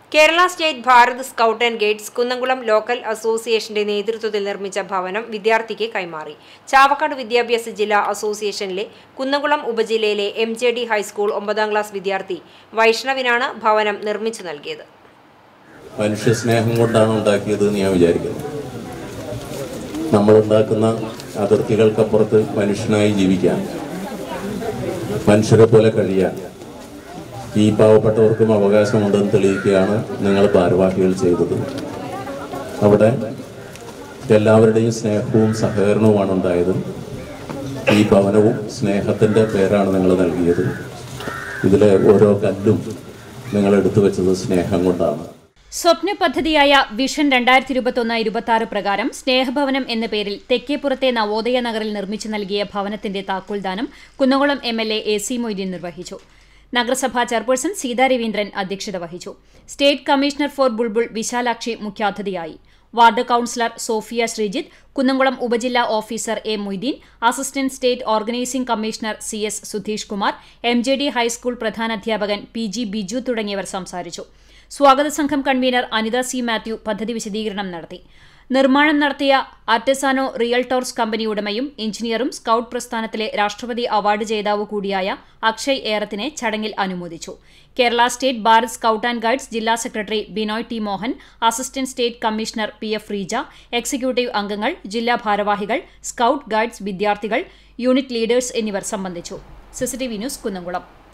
Kerala state Bharat scout and guides Kunnamkulam local അസോസിയേഷന്റെ നേതൃത്വത്തിൽ നിർമ്മിച്ച ഭവനം വിദ്യാർത്ഥിക്ക് കൈമാറി ചാവക്കാട് വിദ്യാഭ്യാസ ജില്ലാ അസോസിയേഷനിലെ കുന്നംകുളം ഉപജില്ലയിലെ എം ജെ ഡി ഹൈസ്കൂൾ ഒമ്പതാം ക്ലാസ് വിദ്യാർത്ഥി വൈഷ്ണവിനാണ് ഭവനം നിർമ്മിച്ചു നൽകിയത് മനുഷ്യ സ്നേഹം കൊണ്ടാണ് ഉണ്ടാക്കിയത് എന്ന് ഞാൻ വിചാരിക്കുന്നു നമ്മളുണ്ടാക്കുന്ന അതിർത്തികൾക്കപ്പുറത്ത് മനുഷ്യനായി ജീവിക്കാൻ മനുഷ്യരെ പോലെ കഴിയാൻ ഈ പാവപ്പെട്ടവർക്കും അവകാശമുണ്ടെന്ന് തെളിയിക്കുകയാണ് നിങ്ങൾ ഭാരവാഹികൾ ചെയ്തത് അവിടെ എല്ലാവരുടെയും സ്നേഹവും സഹകരണവുമാണ് ഉണ്ടായത് ഈ ഭവനവും സ്നേഹത്തിൻ്റെ പേരാണ് നിങ്ങൾ നൽകിയത് ഇതിലെ ഓരോ കല്ലും നിങ്ങൾ എടുത്തു വെച്ചത് സ്നേഹം കൊണ്ടാണ് സ്വപ്ന പദ്ധതിയായ വിഷൻ രണ്ടായിരത്തി ഇരുപത്തൊന്ന് ഇരുപത്തി ആറ് പ്രകാരം സ്നേഹഭവനം എന്ന പേരിൽ തെക്കേപ്പുറത്തെ നവോദയ നഗറിൽ നിർമ്മിച്ചു നൽകിയ ഭവനത്തിന്റെ താക്കോൽദാനം Kunnamkulam M L A A C Moideen നിർവഹിച്ചു നഗരസഭാ ചെയർപേഴ്സൺ സീതാ രവീന്ദ്രൻ അധ്യക്ഷത വഹിച്ചു state commissioner for Bulbul Vishalakshi മുഖ്യാതിഥിയായി വാർഡ് കൌൺസിലർ സോഫിയ ശ്രീജിത്ത് കുന്നംകുളം ഉപജില്ലാ officer A Moideen assistant state organising commissioner C S Sudheesh Kumar M J D high school പ്രധാനാധ്യാപകൻ പി ജി ബിജു തുടങ്ങിയവർ സംസാരിച്ചു സ്വാഗത സംഘം കൺവീനർ അനിത സി മാത്യു പദ്ധതി വിശദീകരണം നടത്തി നിർമ്മാണം നടത്തിയ ആർട്ടിസാനോ റിയൽട്ടോർസ് കമ്പനി ഉടമയും എഞ്ചിനീയറും സ്കൌട്ട് പ്രസ്ഥാനത്തിലെ രാഷ്ട്രപതി അവാർഡ് ജേതാവ് കൂടിയായ അക്ഷയ് ഏറത്തിനെ ചടങ്ങിൽ അനുമോദിച്ചു Kerala state Bharat scout and guides ജില്ലാ secretary Binoy T Mohan assistant state commissioner P F Reeja executive അംഗങ്ങൾ ജില്ലാ ഭാരവാഹികൾ സ്കൌട്ട് ഗൈഡ്സ് വിദ്യാർത്ഥികൾ യൂണിറ്റ് ലീഡേഴ്സ് എന്നിവർ സംബന്ധിച്ചു സിസിടിവി ന്യൂസ് കുന്നംകുളം